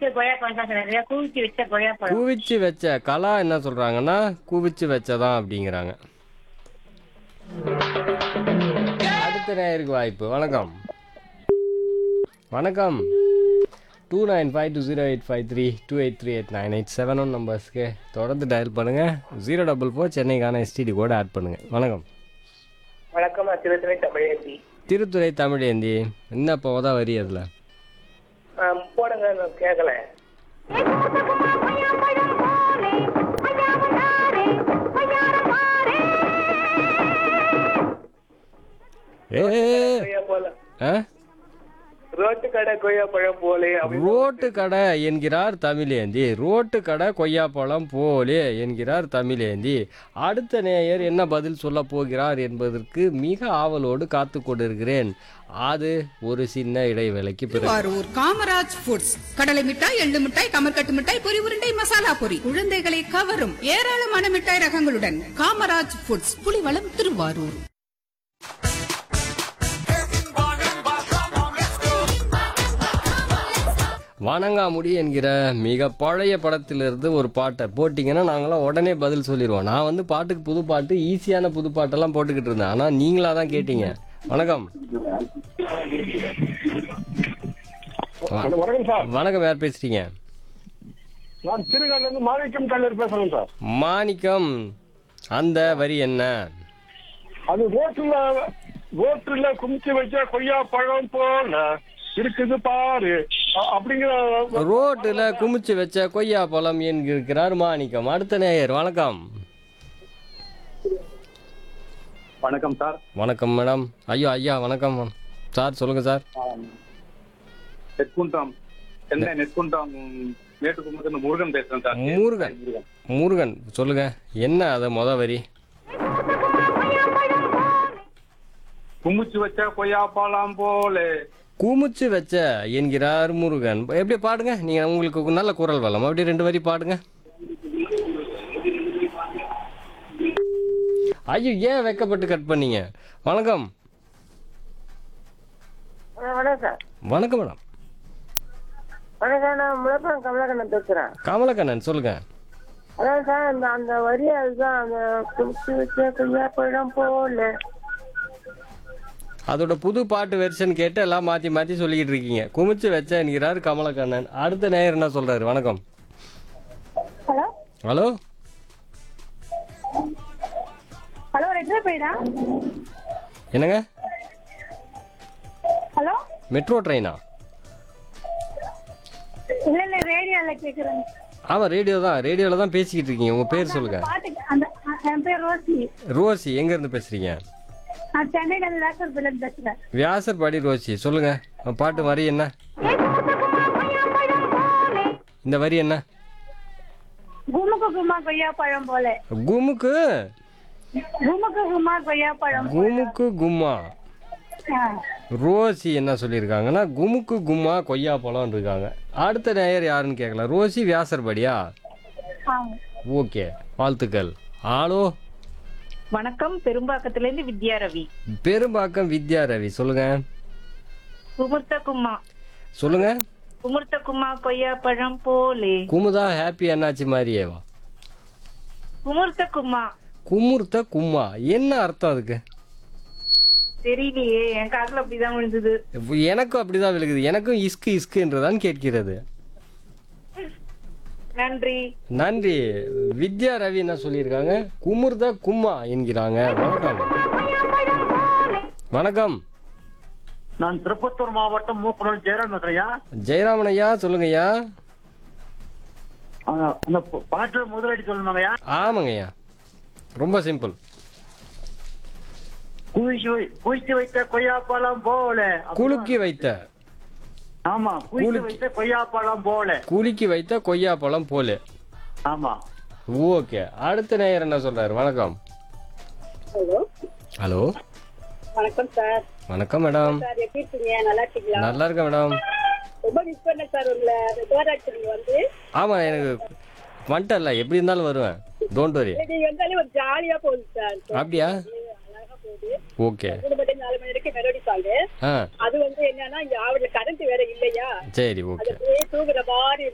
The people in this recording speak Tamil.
வச்ச கொய்யா பழம் தான் சொன்னேன் குவிச்சு வச்ச கொய்யா பழம் குவிச்சு வச்ச கலா என்ன சொல்றாங்கன்னா குவிச்சு வச்சதான் அப்படிங்கிறாங்க அடுத்த நேயருக்கு வாய்ப்பு வணக்கம் வணக்கம் two nine five two zero eight five three two eight three eight nine eight seven one நம்பர்ஸ்க்கு தொடர்ந்து டயல் பண்ணுங்கள் ஜீரோ டபுள் ஃபோர் சென்னைக்கான எஸ்டிடி கூட ஆட் பண்ணுங்கள் வணக்கம் வணக்கம் நான் திருத்துறை தமிழேந்தி திருத்துறை தமிழேந்தி என்ன இப்போ தான் வரி அதில் ஆம், போடுங்க நான் கேட்கல ஏ கொய்யா பழம் ஆ ரோட்டு கடை கொய்யா பழம் போலே அப்படின்னு ரோட்டு கடை என்கிறார் தமிழேந்தி ரோட்டு கடை கொய்யாப்பழம் போலே என்கிறார் தமிழேந்தி அடுத்த நேயர் என்ன பதில் சொல்ல போகிறார் என்பதற்கு மிக ஆவலோடு காத்து கொண்டிருக்கிறேன் அது ஒரு சின்ன இடைவேளைக்கு பிறகு திருவாரூர் காமராஜ் ஃபுட்ஸ் கடலை மிட்டாய் எள்ளு மிட்டாய் கமர்கட்டு மிட்டாய் பொரி உருண்டை மசாலா பொரி குழந்தைகளை கவரும் ஏராளமான மிட்டாய் ரகங்களுடன் காமராஜ் ஃபுட்ஸ் புலிவளம் திருவாரூர் வணங்காமுடி என்கிற மிக பழைய படத்திலிருந்து ஒரு பாட்டை போட்டிங்கன்னா நாங்களாம் உடனே பதில் சொல்லிடுவோம் நான் வந்து பாட்டுக்கு புது பாட்டு ஈஸியான புது பாட்டெல்லாம் போட்டுக்கிட்டு இருந்தேன் ஆனால் நீங்களா தான் கேட்டீங்க வணக்கம் வணக்கம் சார் வணக்கம் யார் பேசுறீங்க நான் திருகால இருந்து மாணிக்கம் கல்லூரி பேசுறேன் சார் மாணிக்கம் அந்த வரி என்ன அது ரோட்டுல ரோட்டுல குமிச்சு வச்ச கொய்யா பழம் போல இருக்குது பாரு அ- அப்படிங்கிற ரோட்டுல குமிச்சு வச்ச கொய்யா பழம் என்கிறார் மாணிக்கம் அடுத்த நேயர் வணக்கம் வணக்கம் சார் வணக்கம் மேடம் ஐயோ ஐயா வணக்கம் சார் சொல்லுங்க சார் நெற்குன்றம் சென்னை நெற்குன்றம் மேட்டுக்கும்பத்துல முருகன் பேசுறேன் சார் முருகன் முருகன் சொல்லுங்க என்ன அது மொத வரி குமிச்சு வச்ச கொய்யா பழம் போல குமிச்சு வச்ச என்கிறார் முருகன் எப்படி பாடுங்க நீங்க உங்களுக்கு நல்ல குரல் வளம் அப்படி ரெண்டு வரி பாடுங்க ஐயோ ஏன் வெக்கப்பட்டு கட் பண்ணீங்க வணக்கம் வணக்கம் சார் வணக்கம் மேடம் வணக்கம் நான் முழப்பம் கமலக்கண்ணன் பேசுறேன் கமலக்கண்ணன் சொல்லுங்க அதான் சார் அந்த அந்த வரி அதுதான் அந்த குமிச்சு வச்ச கொய்யா பழம் போல அதோட புது பாட்டு வெர்ஷன் கேட்டு எல்லாம் மாத்தி மாத்தி சொல்லிக்கிட்டு இருக்கீங்க குமிச்சு வச்ச என்கிறார் கமலக்கண்ணன் அடுத்த நேயர் என்ன சொல்றாரு வணக்கம் ஹலோ ஹலோ ஹலோ ரெட்ரோ போயிடா என்னங்க ஹலோ மெட்ரோ ட்ரெயினா இல்ல இல்ல ரேடியோல கேக்குறேன் ஆமா ரேடியோ தான் ரேடியோல தான் பேசிக்கிட்டு இருக்கீங்க உங்க பேர் சொல்லுங்க பாட்டுக்கு அந்த என் பேர் ரோசி ரோசி எங்க இருந்து பேசுறீங்க நான் சென்னையில இருந்து வேசர்பில இருந்து பேசுறேன் வியாசர்பாடி ரோசி சொல்லுங்க உங்க பாட்டு வரி என்ன இந்த வரி என்ன குமுக்கு குமா கொய்யா பழம் போல குமுக்கு குமுக்கு குமா கொய்யா பழம் குமுக்கு கும்மா ரோசி என்ன சொல்லியிருக்காங்கன்னா குமுக்கு கும்மா கொய்யா பழம் இருக்காங்க அடுத்த நேயர் யாருன்னு கேட்கலாம் ரோசி வியாசர்பாடியா ஓகே வாழ்த்துக்கள் ஆளோ வணக்கம் பெரும்பாக்கத்துல இருந்து வித்யா ரவி பெரும்பாக்கம் வித்யா ரவி சொல்லுங்க குமுர்த்த கும்மா சொல்லுங்க குமுர்த்த கும்மா கொய்யா பழம் போலே குமுதா ஹாப்பி அண்ணாச்சி மாதிரியேவா குமுர்த்த கும்மா குமுர்த்த கும்மா என்ன அர்த்தம் அதுக்கு தெரியலையே என் காதுல அப்படிதான் விழுந்தது எனக்கும் அப்படிதான் விழுகுது எனக்கும் இஸ்கு இஸ்குன்றதான் கேட்கிறது நன்றி நன்றி வித்யா ரவி என்ன சொல்லியிருக்காங்க குமுர்த கும்மா என்கிறாங்க வணக்கம் வணக்கம் நான் திருப்பத்தூர் மாவட்டம் மூக்குடன் ஜெயராம் பேசுறையா ஜெயராமன் ஐயா சொல்லுங்க ஐயா அந்த பாட்டு முதலடி சொல்லணுங்கய்யா ஆமாங்க ஐயா ரொம்ப சிம்பிள் குவிச்சு குவிச்சு வைத்த கொய்யா பழம் போல குலுக்கி வைத்த ஆமா குவிச்சு வைத்த கொய்யா பழம் போல குலுக்கி வைத்த கொய்யா பழம் போல ஆமா ஓகே அடுத்த நேயர் என்ன சொல்றாரு வணக்கம் ஹலோ வணக்கம் சார் வணக்கம் மேடம் சார் எப்படி இருக்கீங்க நல்லா இருக்கீங்களா நல்லா இருக்கேன் மேடம் ரொம்ப மிஸ் பண்ண சார் உங்களை கோராட்சி வந்து ஆமா எனக்கு வந்துட்டல எப்படி இருந்தாலும் வருவேன் டோன்ட் வரி நீங்க வந்தாலே ஒரு ஜாலியா போகுது சார் அப்படியா அழகா போகுது ஓகே மூணு மணி நாலு மணி வரைக்கும் மெலோடி சாங்கு ஆ அது வந்து என்னன்னா இங்க ஆவடில கரண்ட் வேற இல்லையா சரி அது ஓகே அப்படியே தூங்குற மாதிரி